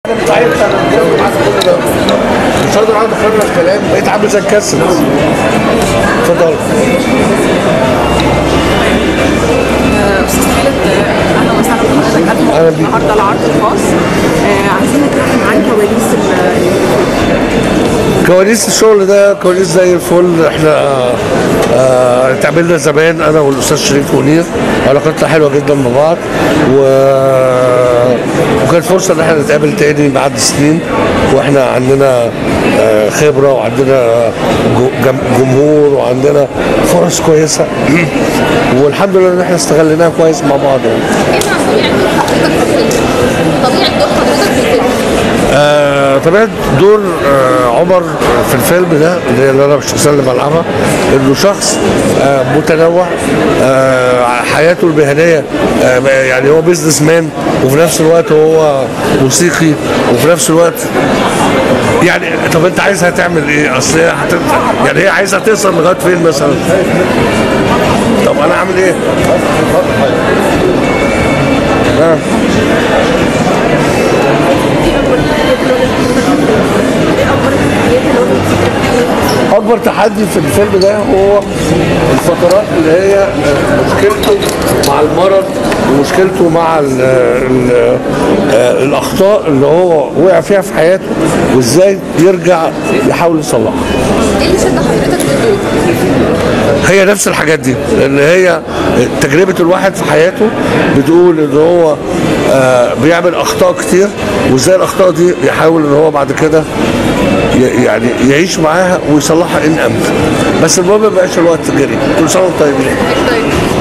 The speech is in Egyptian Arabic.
مش هقدر اقعد اخرج كلام بقيت عامل زي الكسر اتفضل استاذ خالد اهلا وسهلا بحضرتك أهلا قبل بيك. النهارده العرض الخاص آه، عايزين نتكلم عن كواليس ال- كواليس الشغل ده كواليس زي الفل احنا آه، اتقابلنا زمان انا والاستاذ شريف منير علاقتنا حلوه جدا مع بعض و وكانت فرصه ان احنا نتقابل تاني بعد سنين واحنا عندنا آه، خبره وعندنا جو- جم- جمهور وعندنا فرص كويسه والحمد لله ان احنا استغليناها كويس مع بعض يعني. طبيعة دور حضرتك في الفيلم آه، طبيعة دور آه، عمر في الفيلم ده اللي هي اللي انا الشخصيه اللي بلعبها انه شخص آه، متنوع آه، حياته المهنيه آه، يعني هو بيزنس مان وفي نفس الوقت هو موسيقي وفي نفس الوقت يعني طب انت عايزها تعمل ايه؟ اصل هي هت... يعني هي عايزه توصل لغايه فين مثلا؟ طب انا اعمل ايه؟ آه. اكبر تحدي في الفيلم ده هو الفترات اللي هي مشكلته مع المرض ومشكلته مع ال ال الاخطاء اللي هو وقع فيها في حياته وازاي يرجع يحاول يصلحها ايه اللي شد حضرتك في الدور؟ هي نفس الحاجات دي اللي هي تجربة الواحد في حياته بتقول ان هو آه، بيعمل اخطاء كتير وازاي الاخطاء دي يحاول ان هو بعد كده ي- يعني يعيش معاها ويصلحها ان امكن بس المهم ما يبقاش الوقت جري كل سنه وانتم طيبين طيب